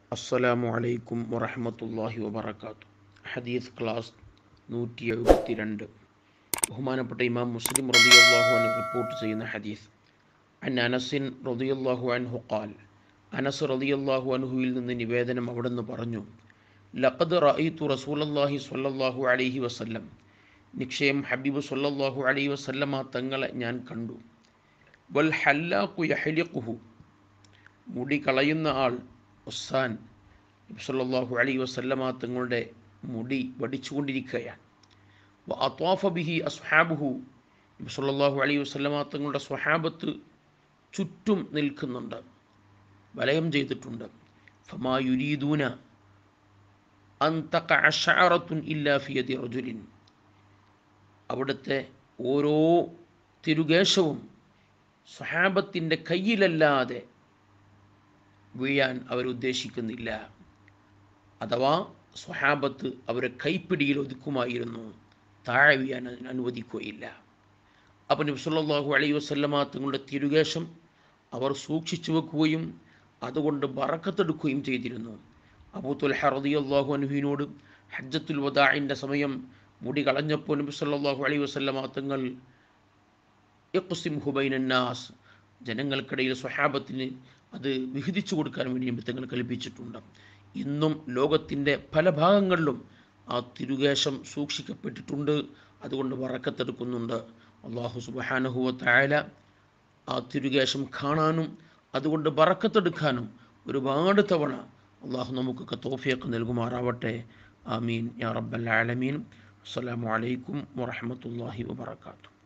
അസ്സലാമു അലൈക്കും വറഹമത്തല്ലാഹി വബർക്കാത്തു ഹദീസ് ക്ലാസ് നൂറ്റി എഴുപത്തി രണ്ട് ബഹുമാനപ്പെട്ട ഇമാം മുസ്ലിം റളിയല്ലാഹു അൻഹു റിപ്പോർട്ട് ചെയ്യുന്ന ഹദീസ് അൻ അനസിൻ റളിയല്ലാഹു അൻഹു ഖാൽ അനസ് റളിയല്ലാഹു അൻഹുവിൽ നിന്ന് നിവേദനം അവിടുന്ന് പറഞ്ഞു ലഖദ് റഅയ്തു റസൂലല്ലാഹി സ്വല്ലല്ലാഹു അലൈഹി വസല്ലം നിക്ഷയം ഹബീബ് സ്വല്ലല്ലാഹു അലൈഹി വസല്ലമ തങ്ങളെ ഞാൻ കണ്ടു വൽ ഹല്ലാഖു യഹ്ലിഖുഹു മുടി കളയുന്ന ആൾ ഉസ്സാൻ സല്ലല്ലാഹു അലൈഹി വസല്ലമ തങ്ങളുടെ മുടി വടിച്ചുകൊണ്ടിരിക്കുകയാണ് വ അത്വാഫ ബിഹി അസ്ഹാബുഹു സല്ലല്ലാഹു അലൈഹി വസല്ലമ തങ്ങളുടെ സ്വഹാബത്ത് ചുറ്റും നിൽക്കുന്നുണ്ട് വലയം ചെയ്തിട്ടുണ്ട് ഫമാ യുരീദൂന അൻ തഖഅ ശഅറത്തുൻ ഇല്ലാ ഫി യദി റജുലിൻ അവിടുത്തെ ഓരോ തിരുകേശവും സ്വഹാബത്തിൻ്റെ കയ്യിലല്ലാതെ വീഴാൻ അവരുദ്ദേശിക്കുന്നില്ല അഥവാ സ്വഹാബത്ത് അവരെ കൈപ്പിടിയിൽ ഒതുക്കുമായിരുന്നു താഴെ വീഴാൻ അതിന് അനുവദിക്കുകയില്ല അപ്പം നബ്സല്ലാഹു അലൈഹി വസ്ലമ തങ്ങളുടെ തിരുകേശം അവർ സൂക്ഷിച്ചു വെക്കുകയും അതുകൊണ്ട് ബറക്കത്തെടുക്കുകയും ചെയ്തിരുന്നു അബൂത്തുൽ ഹറദി അള്ളാഹു അനുഹിനോട് ഹജ്ജത്തുൽ വദാഇൻ്റെ സമയം മുടി കളഞ്ഞപ്പോൾ നബി സല്ലല്ലാഹു അലൈഹി വസല്ലമ തങ്ങൾ ഇഖ്സിം ഹുബൈനന്നാസ് ജനങ്ങൾക്കിടയിൽ സ്വഹാബത്തിന് അത് വിഹിതിച്ചു കൊടുക്കാൻ വേണ്ടി നിമിത്തങ്ങൾ കൽപ്പിച്ചിട്ടുണ്ട് ഇന്നും ലോകത്തിൻ്റെ പല ഭാഗങ്ങളിലും ആ തിരുകേശം സൂക്ഷിക്കപ്പെട്ടിട്ടുണ്ട് അതുകൊണ്ട് വറക്കത്തെടുക്കുന്നുണ്ട് അള്ളാഹു സുബാനഹുവ തായാല ആ തിരുകേശം കാണാനും അതുകൊണ്ട് വറക്കത്തെടുക്കാനും ഒരുപാട് തവണ അള്ളാഹു നമുക്കൊക്കെ തോഫിയൊക്കെ നൽകുമാറാവട്ടെ ആമീൻ യാ റബ്ബൽ ആലമീൻ അസ്സലാമു അലൈക്കും വറഹമത്തല്ലാഹി വബർക്കാത്തു